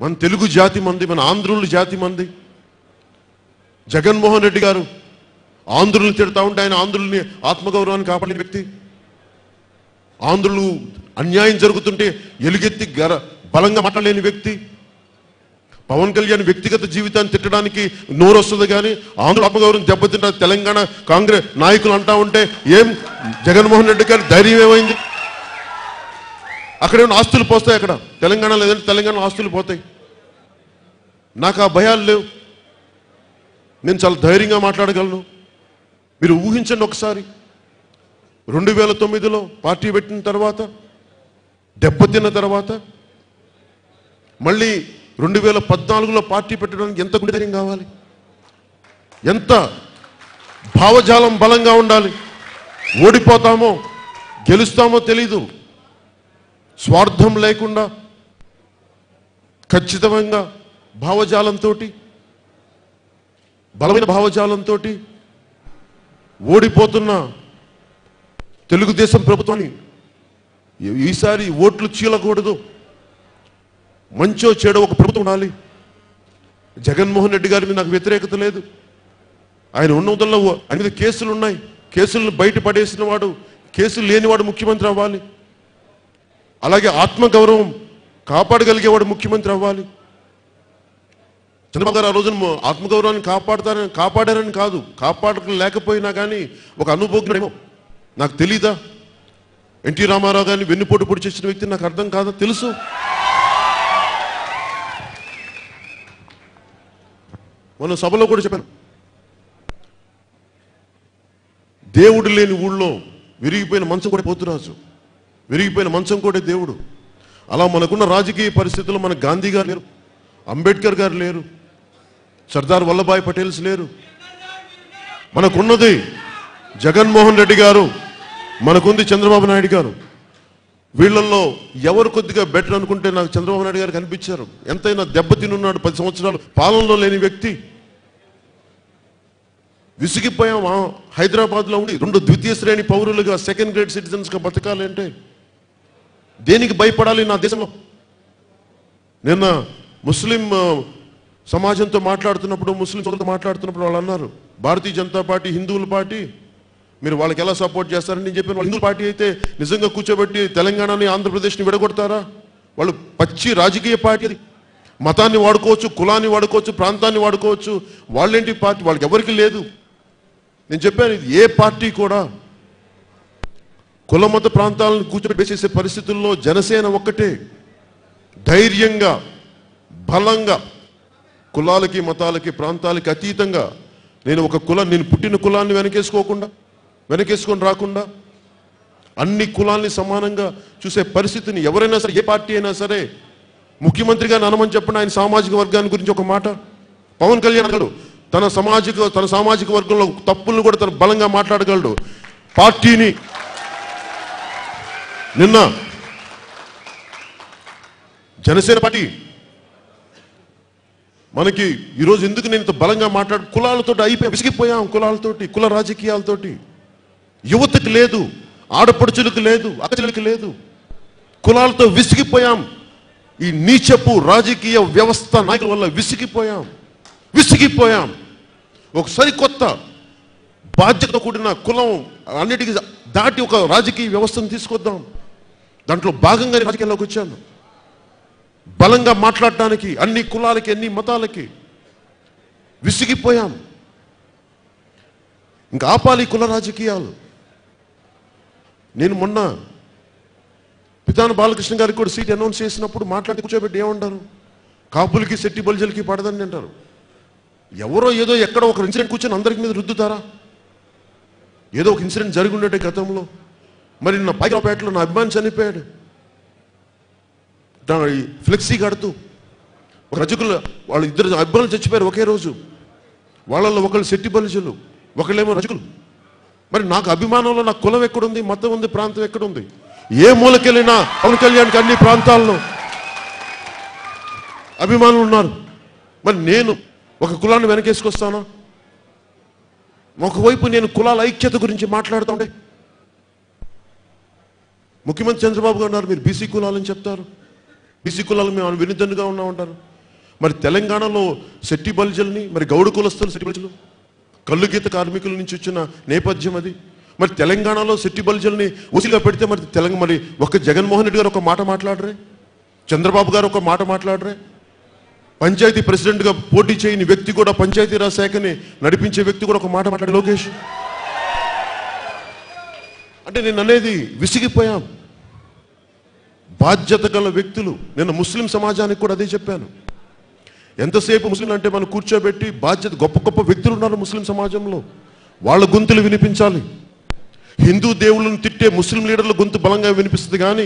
మన తెలుగు జాతి మంది మన ఆంధ్రుల జాతి మంది జగన్మోహన్ రెడ్డి గారు ఆంధ్రుల్ని తిడతా ఉంటే ఆయన ఆంధ్రుల్ని ఆత్మగౌరవాన్ని కాపాడిన వ్యక్తి ఆంధ్రులు అన్యాయం జరుగుతుంటే ఎలుగెత్తి గర బలంగా మాట్లాడలేని వ్యక్తి పవన్ కళ్యాణ్ వ్యక్తిగత జీవితాన్ని తిట్టడానికి నోరు వస్తుంది కానీ ఆంధ్ర ఆత్మగౌరవం దెబ్బతింటారు తెలంగాణ కాంగ్రెస్ నాయకులు అంటా ఉంటే ఏం జగన్మోహన్ రెడ్డి గారి ధైర్యం ఏమైంది అక్కడేమో ఆస్తులు పోస్తాయి అక్కడ తెలంగాణ లేదంటే తెలంగాణ ఆస్తులు పోతాయి నాకు ఆ భయాలు లేవు నేను చాలా ధైర్యంగా మాట్లాడగలను మీరు ఊహించండి ఒకసారి రెండు వేల తొమ్మిదిలో పార్టీ పెట్టిన తర్వాత దెబ్బతిన్న తర్వాత మళ్ళీ రెండు వేల పద్నాలుగులో పార్టీ పెట్టడానికి ఎంత గుండె ధైర్యం కావాలి ఎంత భావజాలం బలంగా ఉండాలి ఓడిపోతామో గెలుస్తామో తెలీదు స్వార్థం లేకుండా ఖచ్చితంగా భావజాలంతో బలమైన భావజాలంతో ఓడిపోతున్న తెలుగుదేశం ప్రభుత్వాన్ని ఈ- ఈసారి ఓట్లు చీలకూడదు మంచో చెడో ఒక ప్రభుత్వం ఉండాలి జగన్మోహన్ రెడ్డి గారి మీద నాకు వ్యతిరేకత లేదు ఆయన ఉన్నదల్లో ఆయన మీద కేసులు ఉన్నాయి కేసులను బయట పడేసిన వాడు కేసులు లేనివాడు ముఖ్యమంత్రి అవ్వాలి అలాగే ఆత్మగౌరవం కాపాడగలిగేవాడు ముఖ్యమంత్రి అవ్వాలి చంద్రబాబు గారు ఆ రోజున మ- ఆత్మగౌరవాన్ని కాపాడతారని కాపాడారని కాదు కాపాడలేకపోయినా కానీ ఒక అనుభవజ్ఞుడేమో నాకు తెలీదా ఎన్టీ రామారావు గారిని వెన్నుపోటు పొడి చేసిన వ్యక్తి నాకు అర్థం కాదా తెలుసు మొన్న సభలో కూడా చెప్పాను దేవుడు లేని ఊళ్ళో విరిగిపోయిన మంచం కూడా పోతురాజు విరిగిపోయిన మంచం కూడా దేవుడు అలా మనకున్న రాజకీయ పరిస్థితుల్లో మన గాంధీ గారు లేరు అంబేద్కర్ గారు లేరు సర్దార్ వల్లభాయ్ పటేల్స్ లేరు మనకున్నది జగన్మోహన్ రెడ్డి గారు మనకుంది చంద్రబాబు నాయుడు గారు వీళ్ళల్లో ఎవరు కొద్దిగా బెటర్ అనుకుంటే నాకు చంద్రబాబు నాయుడు గారు కనిపించారు ఎంతైనా దెబ్బతినున్నాడు పది సంవత్సరాలు పాలనలో లేని వ్యక్తి విసిగిపోయాం ఆ హైదరాబాద్లో ఉండి రెండు ద్వితీయ శ్రేణి పౌరులుగా సెకండ్ గ్రేడ్ సిటిజన్స్గా బతకాలంటే దేనికి భయపడాలి నా దేశంలో నిన్న ముస్లిం ఆ, సమాజంతో మాట్లాడుతున్నప్పుడు ముస్లిం సోదరులతో మాట్లాడుతున్నప్పుడు వాళ్ళు అన్నారు భారతీయ జనతా పార్టీ హిందువుల పార్టీ మీరు వాళ్ళకి ఎలా సపోర్ట్ చేస్తారని నేను చెప్పాను వాళ్ళు హిందూ పార్టీ అయితే నిజంగా కూర్చోబెట్టి తెలంగాణని ఆంధ్రప్రదేశ్ని విడగొడతారా వాళ్ళు పచ్చి రాజకీయ పార్టీ అది మతాన్ని వాడుకోవచ్చు కులాన్ని వాడుకోవచ్చు ప్రాంతాన్ని వాడుకోవచ్చు వాళ్ళేంటి పార్టీ వాళ్ళకి ఎవరికి లేదు నేను చెప్పాను ఇది ఏ పార్టీ కూడా కుల మత ప్రాంతాలను కూర్చోబెట్టి చేసే పరిస్థితుల్లో జనసేన ఒక్కటే ధైర్యంగా బలంగా కులాలకి మతాలకి ప్రాంతాలకి అతీతంగా నేను ఒక కులం నేను పుట్టిన కులాన్ని వెనకేసుకోకుండా వెనకేసుకొని రాకుండా అన్ని కులాల్ని సమానంగా చూసే పరిస్థితిని ఎవరైనా సరే ఏ పార్టీ అయినా సరే ముఖ్యమంత్రిగా అనమని చెప్పండి ఆయన సామాజిక వర్గాన్ని గురించి ఒక మాట పవన్ కళ్యాణ్ అన్నాడు తన సామాజిక తన సామాజిక వర్గంలో తప్పులను కూడా తను బలంగా మాట్లాడగలడు పార్టీని నిన్న జనసేన పార్టీ మనకి ఈరోజు ఎందుకు నేను ఇంత బలంగా మాట్లాడు కులాలతో అయిపోయి విసిగిపోయాం కులాలతోటి కుల రాజకీయాలతోటి యువతకు లేదు ఆడపడుచులకు లేదు అక్కచెలకు లేదు కులాలతో విసిగిపోయాం ఈ నీచపు రాజకీయ వ్యవస్థ నాయకుల వల్ల విసిగిపోయాం విసిగిపోయాం ఒక సరికొత్త బాధ్యతతో కూడిన కులం అన్నిటికీ దాటి ఒక రాజకీయ వ్యవస్థను తీసుకొద్దాం దాంట్లో భాగంగా నేను రాజకీయాల్లోకి వచ్చాను బలంగా మాట్లాడటానికి అన్ని కులాలకి అన్ని మతాలకి విసిగిపోయాం ఇంకా ఆపాలి కుల రాజకీయాలు నేను మొన్న పితాన బాలకృష్ణ గారికి కూడా సీట్ అనౌన్స్ చేసినప్పుడు మాట్లాడి కూర్చోబెట్టి ఏమంటారు కాపులకి శెట్టి బలిజలకి పడదని అంటారు ఎవరో ఏదో ఎక్కడో ఒక ఇన్సిడెంట్ కూర్చొని అందరికి మీద రుద్దుతారా ఏదో ఒక ఇన్సిడెంట్ జరిగి ఉండేటే గతంలో మరి నా పైకాపేటలో నా అభిమాని చనిపోయాడు దా- ఈ ఫ్లెక్సీ కడుతూ ఒక రజకులు వాళ్ళు ఇద్దరు అభిమానులు చచ్చిపోయారు ఒకే రోజు వాళ్ళల్లో ఒకళ్ళు శెట్టి బలిజలు ఒకళ్ళేమో రజకులు మరి నాకు అభిమానంలో నా కులం ఎక్కడుంది మతం ఉంది ప్రాంతం ఎక్కడుంది ఏ మూలకెళ్ళినా పవన్ కళ్యాణ్కి అన్ని ప్రాంతాల్లో అభిమానులు ఉన్నారు మరి నేను ఒక కులాన్ని వెనకేసుకొస్తానా ఒకవైపు నేను కులాల ఐక్యత గురించి మాట్లాడుతుంటే ముఖ్యమంత్రి చంద్రబాబు గారు అన్నారు మీరు బీసీ కులాలని చెప్తారు బీసీ కులాలు మేము విరుద్ధంగా ఉన్నామంటారు మరి తెలంగాణలో శెట్టి బల్జల్ని మరి గౌడ కులస్తులు శెట్టి బల్జలు కళ్ళు గీత కార్మికుల నుంచి వచ్చిన నేపథ్యం అది మరి తెలంగాణలో శెట్టి బల్జల్ని ఉసిగా పెడితే మరి తెలంగాణ మరి ఒక జగన్మోహన్ రెడ్డి గారు ఒక మాట మాట్లాడరే చంద్రబాబు గారు ఒక మాట మాట్లాడరే పంచాయతీ ప్రెసిడెంట్గా పోటీ చేయని వ్యక్తి కూడా పంచాయతీరాజ్ శాఖని నడిపించే వ్యక్తి కూడా ఒక మాట మాట్లాడే లోకేష్ అంటే నేను అనేది విసిగిపోయాం బాధ్యత గల వ్యక్తులు నేను ముస్లిం సమాజానికి కూడా అదే చెప్పాను ఎంతసేపు ముస్లింలు అంటే మనం కూర్చోబెట్టి బాధ్యత గొప్ప గొప్ప వ్యక్తులు ఉన్నారు ముస్లిం సమాజంలో వాళ్ళ గొంతులు వినిపించాలి హిందూ దేవుళ్ళను తిట్టే ముస్లిం లీడర్ల గొంతు బలంగా వినిపిస్తుంది కానీ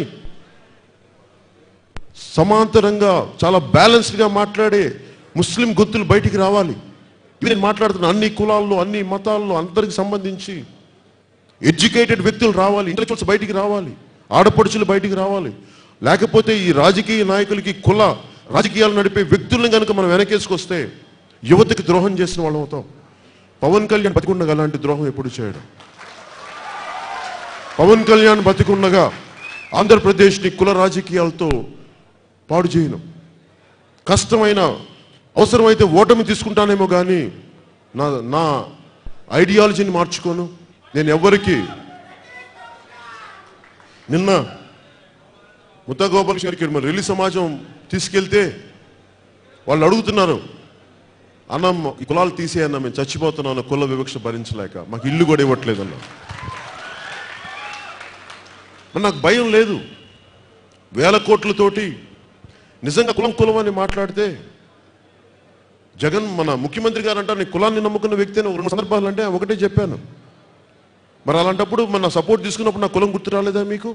సమాంతరంగా చాలా బ్యాలెన్స్డ్గా మాట్లాడే ముస్లిం గొంతులు బయటికి రావాలి ఇవి నేను మాట్లాడుతున్న అన్ని కులాల్లో అన్ని మతాల్లో అందరికి సంబంధించి ఎడ్యుకేటెడ్ వ్యక్తులు రావాలి ఇంటలెక్చువల్స్ బయటికి రావాలి ఆడపడుచులు బయటికి రావాలి లేకపోతే ఈ రాజకీయ నాయకులకి కుల రాజకీయాలు నడిపే వ్యక్తులను కనుక మనం వెనకేసుకొస్తే యువతకి ద్రోహం చేసిన వాళ్ళం అవుతాం పవన్ కళ్యాణ్ బతికుండగా అలాంటి ద్రోహం ఎప్పుడు చేయడం పవన్ కళ్యాణ్ బతికుండగా ఆంధ్రప్రదేశ్ని కుల రాజకీయాలతో పాడు చేయను కష్టమైన అవసరమైతే ఓటమి తీసుకుంటానేమో కానీ నా నా ఐడియాలజీని మార్చుకోను నేను ఎవరికి నిన్న ముత్తా గోపాలకృష్ణ గారికి మరి రెల్లి సమాజం తీసుకెళ్తే వాళ్ళు అడుగుతున్నారు అన్న ఈ కులాలు తీసేయన్న మేము చచ్చిపోతున్నాను కుల వివక్ష భరించలేక మాకు ఇల్లు కూడా ఇవ్వట్లేదన్న మరి నాకు భయం లేదు వేల కోట్లతోటి నిజంగా కులం కులం అని మాట్లాడితే జగన్ మన ముఖ్యమంత్రి గారు అంటారు నీ కులాన్ని నమ్ముకున్న వ్యక్తి అని రెండు సందర్భాలు అంటే ఒకటే చెప్పాను మరి అలాంటప్పుడు మన సపోర్ట్ తీసుకున్నప్పుడు నా కులం గుర్తు రాలేదా మీకు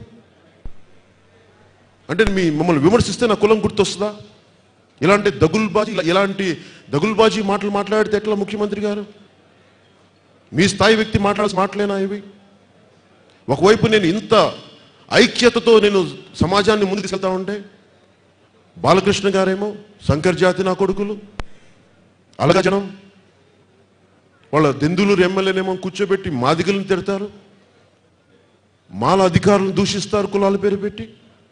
అంటే మీ మమ్మల్ని విమర్శిస్తే నా కులం గుర్తొస్తుందా ఇలాంటి దగుల్బాజీ ఇలాంటి దగుల్బాజీ మాటలు మాట్లాడితే ఎట్లా ముఖ్యమంత్రి గారు మీ స్థాయి వ్యక్తి మాట్లాడాల్సిన మాటలేనా ఇవి ఒకవైపు నేను ఇంత ఐక్యతతో నేను సమాజాన్ని ముందుకు తీసుకెళ్తా ఉంటే బాలకృష్ణ గారేమో శంకర్ జాతి నా కొడుకులు అలాగా జనం వాళ్ళ దెందులూరు ఎమ్మెల్యేనేమో కూర్చోబెట్టి మాదిగలను తిడతారు మాల అధికారులను దూషిస్తారు కులాల పేరు పెట్టి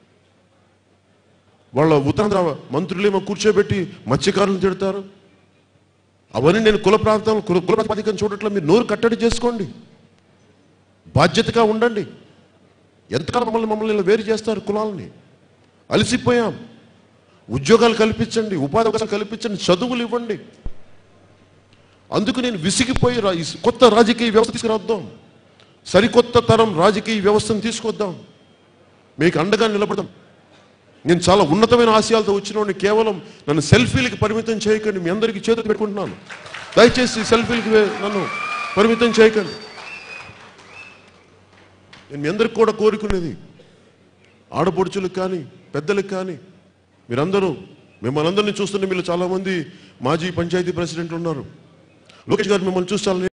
వాళ్ళ ఉత్తరాంధ్ర మంత్రులేమో కూర్చోబెట్టి మత్స్యకారులను తిడతారు అవన్నీ నేను కుల ప్రాంతం కుల కుల ప్రాతిపదికన చూడట్లా మీరు నోరు కట్టడి చేసుకోండి బాధ్యతగా ఉండండి ఎంతకాలం మమ్మల్ని మమ్మల్ని ఇలా వేరు చేస్తారు కులాలని అలసిపోయాం ఉద్యోగాలు కల్పించండి ఉపాధి అవకాశాలు కల్పించండి చదువులు ఇవ్వండి అందుకు నేను విసిగిపోయి రా- ఈ కొత్త రాజకీయ వ్యవస్థ తీసుకురాద్దాం సరికొత్త తరం రాజకీయ వ్యవస్థను తీసుకొద్దాం మీకు అండగా నిలబడదాం నేను చాలా ఉన్నతమైన ఆశయాలతో వచ్చిన కేవలం నన్ను సెల్ఫీలకి పరిమితం చేయకండి మీ అందరికీ చేతులు పెట్టుకుంటున్నాను దయచేసి సెల్ఫీలకి వే- నన్ను పరిమితం చేయకండి నేను మీ అందరికి కూడా కోరుకునేది ఆడపడుచులకు కానీ పెద్దలకు కానీ మీరందరూ మిమ్మల్ని అందరినీ చూస్తుంటే మీరు చాలామంది మాజీ పంచాయతీ ప్రెసిడెంట్లు ఉన్నారు లోకేష్ గారు మిమ్మల్ని చూసి చాలా